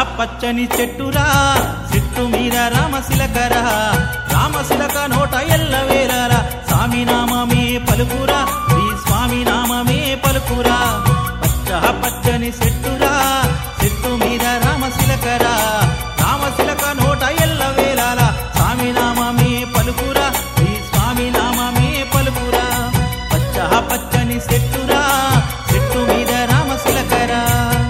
పచ్చని చెట్టురా చెట్టు మీద రామశిలకరా రామశిలక నోట ఎల్లవేలరా స్వామి నామమే పలుకురా శ్రీ స్వామి నామమే పలుకురా పచ్చ పచ్చని చెట్టురా చెట్టు మీద రామశిలకరా రామశిలక నోట ఎల్లవేలరా స్వామి నామమే పలుకురా శ్రీ స్వామి నామమే పలుకురా పచ్చ పచ్చని చెట్టురా చెట్టు మీద రామశిలకరా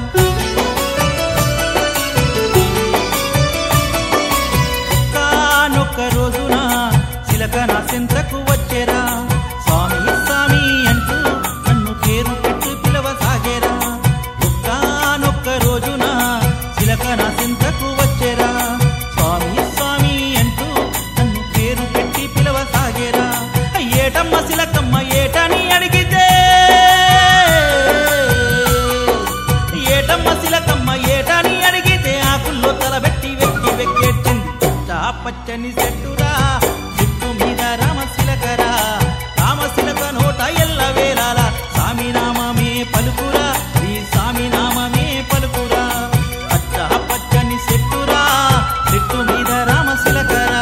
ఒకానొక్క రోజున చిలక నా సింతకు వచ్చేరా స్వామి స్వామి అంటూ నన్ను పేరు పెట్టి పిలవసాగేరా ఒకానొక్క రోజున చిలక నా సింతకు వచ్చేరా స్వామి స్వామి అంటూ నన్ను పేరు పెట్టి పిలవసాగేరా ఏటమ్మ శిలకమ్మ ఏటని అడిగితే ఏటమ్మ శిలకమ్మ ఏటని అడిగితే ఆకుల్లో తలబెట్టి వెక్కి వెక్కేర్చింది పచ్చ పచ్చని చెట్టురా చెట్టు మీద రామశిలకరా రామశిలక నోట ఎల్ల వేలాల స్వామి నామమే పలుకురా ఈ స్వామి నామమే పలుకురా పచ్చ పచ్చని చెట్టురా చెట్టు మీద రామశిలకరా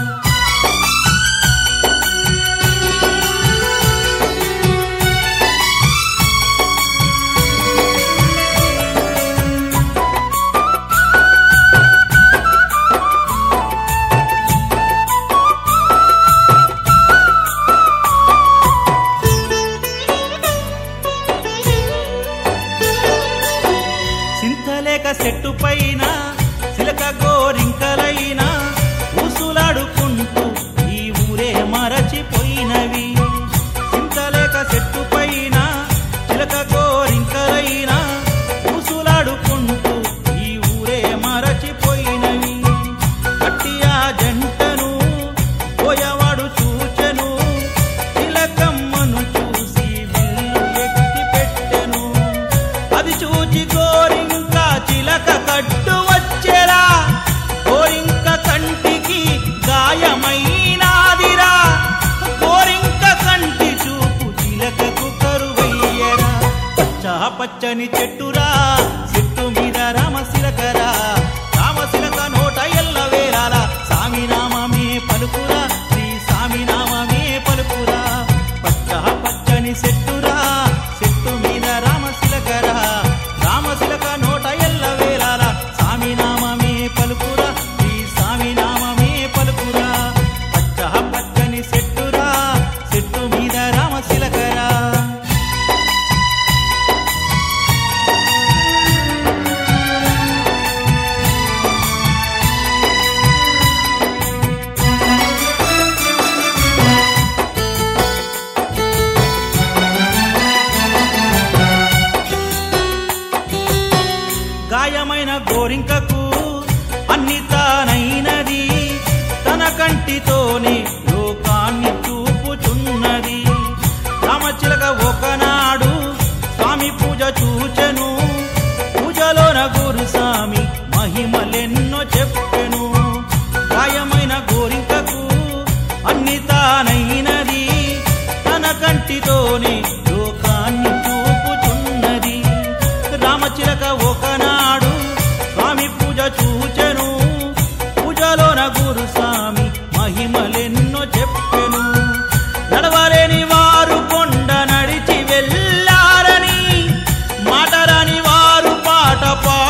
చింతలేక చెట్టు పైన చిలక గోరింకలైన ఊసులాడుకుంటూ ఈ ఊరే మరచిపోయినవి చింతలేక చెట్టు పైన చిలక గోరింకలైన ఊసులాడుకుంటూ ఈ ఊరే మరచిపోయినవి కట్టి ఆ జంటను పోయవాడు చూచెను చిలకమ్మను చూసి విల్లు ఎత్తి పెట్టెను అది చూచి గోరింక చిలక కట్టు వచ్చేరా గోరింక కంటికి గాయమైనాదిరా గోరింక కంటి చూపు చిలకకు కరువయ్యరా పచ్చ పచ్చని చెట్టురా చెట్టు మీద రామశిలకరా రామశిలక నోట ఎల్ల వేలాల సామి నామమే పలుకురా శ్రీ సామి నామమే పలుకురా పచ్చ పచ్చని చెట్టురా చెట్టు మీద రామశిలకరా రామశిలక నోట ఎల్ల వేలాల సామి నామమే పలుకురా శ్రీ సామి నామమే పలుకురా పచ్చ పచ్చని చెట్టురా చెట్టు మీద రామశిలకరా గాయమైన గోరింకకు అన్ని తానైనది తన కంటితోనే లోకాన్ని చూపుచున్నది రామచిలక ఒకనాడు స్వామి పూజ చూచెను పూజలోన గురు స్వామి మహిమలెన్నో చెప్పెను గాయమైన గోరింకకు అన్ని తానైనది తన కంటితోనే లోకాన్ని చూపుచున్నది రామచిలక ఒకనాడు స్వామి పూజ చూచెను పూజలోన గురు స్వామి మహిమలెన్నో చెప్పెను నడవలేని వారు కొండ నడిచి వెళ్ళారని మాటరాని వారు పాట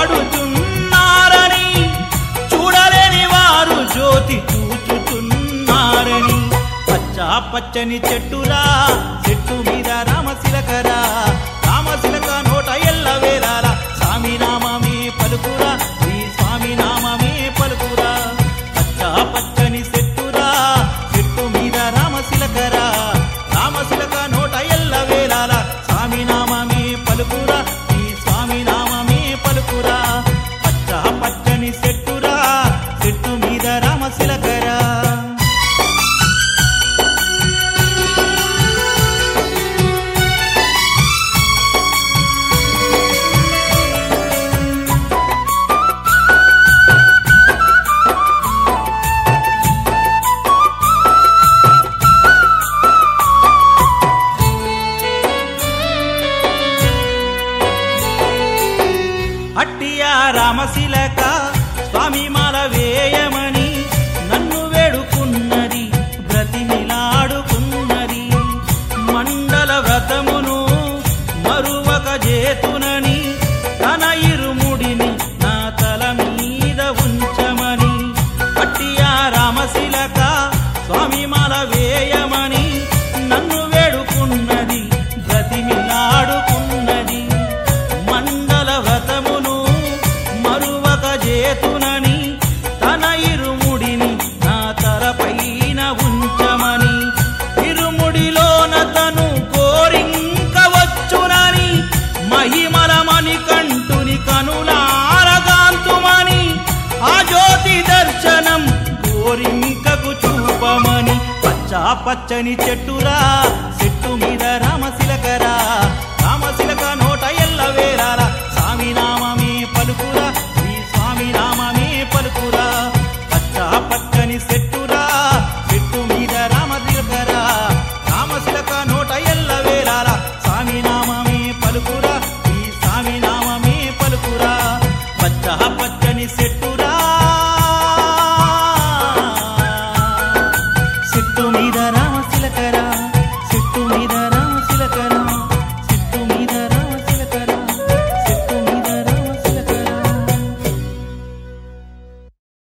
పాడుచున్నారని చూడలేని వారు జ్యోతి చూచుచున్నారని పచ్చ పచ్చని చెట్టురా చెట్టు మీద రామశిలకరా రామశిలక నోట ఎల్ల వేలాల స్వామి నామమే పలుకురా శ్రీ స్వామి నామమే పలుకురా పచ్చ పచ్చని చెట్టురా చెట్టు మీద రామశిలకరా రామశిలక నోట ఎల్ల వేలాల స్వామి నామమే పలుకురా శ్రీ స్వామి నామమే పలుకురా పచ్చ పచ్చని చెట్టురా చెట్టు మీద రామశిలకరా అట్టియా రామశిలక స్వామి మాల వేయమని నన్ను వేడుకున్నది బ్రతిమిలాడుకున్నది మండల వ్రతమును మరువక చేతునని తన ఇరుముడిని నా తలపైన ఉంచమని ఇరుముడిలోన తను కోరింక వచ్చునని మహిమలమని కంటుని కనులారగాంతుమని ఆ జ్యోతి దర్శనం కోరింకకు చూపమని పచ్చా పచ్చని చెట్టురా చెట్టు మీద రామశిలకరా రామశిలక నోట ఎల్ల వేరాల స్వామి నామం